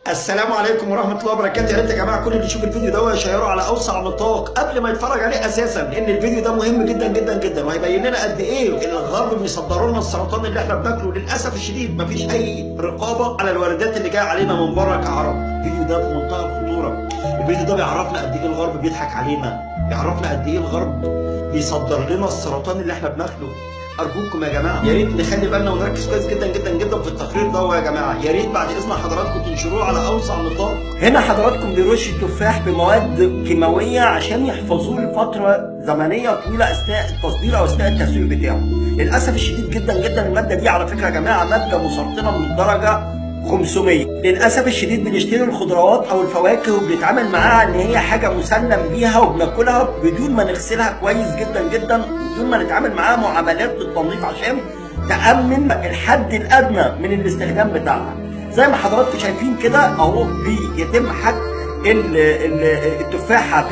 السلام عليكم ورحمه الله وبركاته يا ريت يا جماعه كل اللي يشوف الفيديو ده يشيره على اوسع نطاق قبل ما يتفرج عليه اساسا لان الفيديو ده مهم جدا جدا جدا وهيبين لنا قد ايه الغرب بيصدروا لنا السرطان اللي احنا بناكله للاسف الشديد مفيش اي رقابه على الواردات اللي جايه علينا من بره كعرب الفيديو ده في منتهى الخطوره الفيديو ده بيعرفنا قد ايه الغرب بيضحك علينا بيعرفنا قد ايه الغرب بيصدر لنا السرطان اللي احنا بناكله ارجوكم يا جماعه يا ريت نخلي بالنا ونركز كويس جدا جدا جدا في التقرير ده يا جماعه يا ريت بعد اذن حضراتكم تنشروه على اوسع نطاق هنا حضراتكم بيرش التفاح بمواد كيماويه عشان يحفظوه لفتره زمنيه طويله اثناء التصدير او اثناء التسويق بتاعه للاسف الشديد جدا جدا الماده دي على فكره يا جماعه ماده مسرطنه من الدرجه 500 للاسف الشديد بنشتري الخضروات او الفواكه وبنتعامل معاها ان هي حاجه مسلم بيها وبناكلها بدون ما نغسلها كويس جدا جدا بدون ما نتعامل معاها معاملات للتنظيف عشان تامن الحد الادنى من الاستخدام بتاعها زي ما حضراتكم شايفين كده اهو بيتم حك ال- ال- التفاحه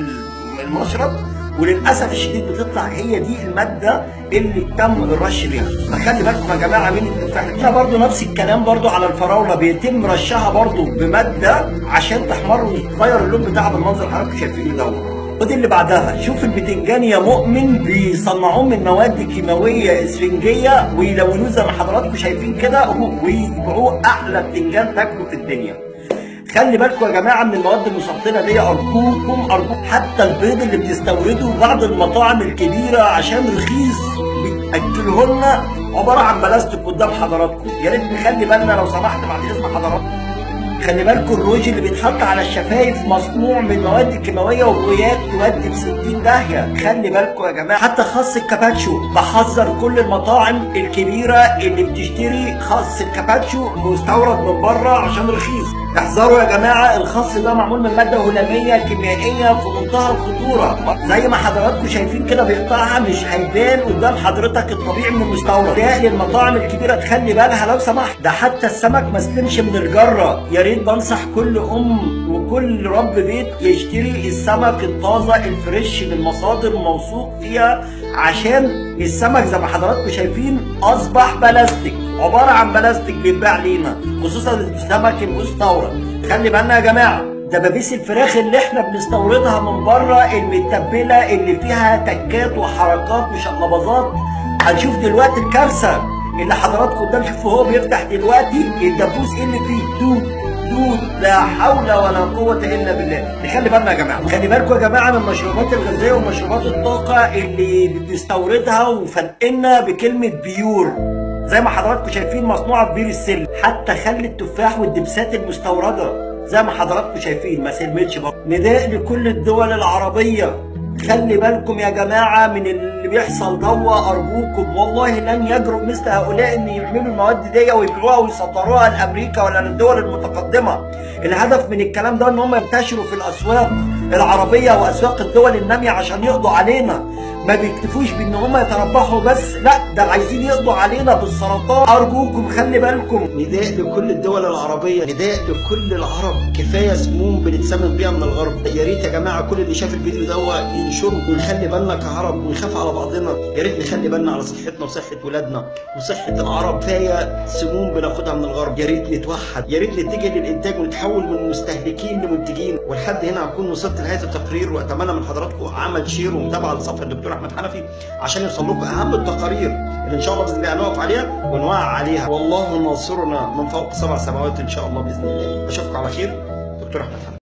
بالمشرط وللاسف الشديد بتطلع هي دي الماده اللي تم الرش بيها فخلي بالكم يا جماعه من التفاح هنا برضو نفس الكلام برضو على الفراوله بيتم رشها برضو بماده عشان تحمر وتغير اللون بتاعها بالمنظر اللي حضراتكم شايفينه دوت ودي اللي بعدها شوف البتنجان يا مؤمن بيصنعوه من مواد كيماويه اسفنجيه ويلونوه زي ما حضراتكم شايفين كده ويبيعوه احلى بتنجان تاكله في الدنيا خلي بالكم يا جماعه من المواد المسرطنه دي ارجوكم ارجوكم حتى البيض اللي بتستورده بعض المطاعم الكبيره عشان رخيص بتاكله لنا عباره عن بلاستيك قدام حضراتكم يا ريت نخلي بالنا لو سمحت بعد اذن حضراتكم خلي بالكم الروج اللي بيتحط على الشفايف مصنوع من مواد كيماويه وبويات تودي ب 60 داهيه خلي بالكم يا جماعه حتى خاص الكاباتشو بحذر كل المطاعم الكبيره اللي بتشتري خاص الكاباتشو مستورد من بره عشان رخيص احذروا يا جماعه الخاص ده معمول من ماده هلاميه كيميائيه في منتهى الخطوره زي ما حضراتكم شايفين كده بيقطعها مش هيبان قدام حضرتك الطبيعي من المستورد تلاقي المطاعم الكبيره تخلي بالها لو سمحت ده حتى السمك ما سلمش من الجره يا ريت بنصح كل ام وكل رب بيت يشتري السمك الطازه الفريش من مصادر موثوق فيها عشان السمك زي ما حضراتكم شايفين اصبح بلاستيك عباره عن بلاستيك بيتباع لينا خصوصا السمك المستورد خلي بالنا يا جماعه دبابيس الفراخ اللي احنا بنستوردها من بره المتبله اللي فيها تكات وحركات وشقلباظات هنشوف دلوقتي الكارثه اللي حضراتكم قدام شوفوا هو بيفتح دلوقتي الدبوس اللي فيه دود دود لا حول ولا قوة إلا بالله نخلي بالنا يا جماعة خلي بالكم يا جماعة من المشروبات الغازية ومشروبات الطاقة اللي بنستوردها وفنقنا بكلمة بيور زي ما حضراتكم شايفين مصنوعة في بير السلم حتى خل التفاح والدبسات المستوردة زي ما حضراتكم شايفين ما سلمتش برضه نداء لكل الدول العربية خلي بالكم يا جماعة من اللي بيحصل دوا أرجوكم والله لن يجرؤ مثل هؤلاء إن يعملوا المواد دي ويبيعوها ويصدروها لأمريكا ولا للدول المتقدمة الهدف من الكلام ده إن هم ينتشروا في الأسواق العربية وأسواق الدول النامية عشان يقضوا علينا ما بيكتفوش بإن هم يتربحوا بس لا ده عايزين يقضوا علينا بالسرطان أرجوكم خلي بالكم نداء لكل الدول العربيه نداء لكل العرب كفايه سموم بنتسمم بيها من الغرب يا ريت يا جماعه كل اللي شاف الفيديو ده ينشره ونخلي بالنا كعرب ونخاف على بعضنا يا ريت نخلي بالنا على صحتنا وصحه ولادنا وصحه العرب كفايه سموم بناخدها من الغرب يا ريت نتوحد يا ريت نتجه للانتاج ونتحول من مستهلكين لمنتجين ولحد هنا اكون وصلت لنهايه التقرير واتمنى من حضراتكم عمل شير ومتابعه لصفحه الدكتور احمد حنفي عشان يوصل لكم اهم التقارير اللي ان شاء الله باذن الله هنقف عليها ونوعى عليها والله ناصرنا من فوق سبع سماوات ان شاء الله باذن الله اشوفكم على خير دكتور احمد حنفي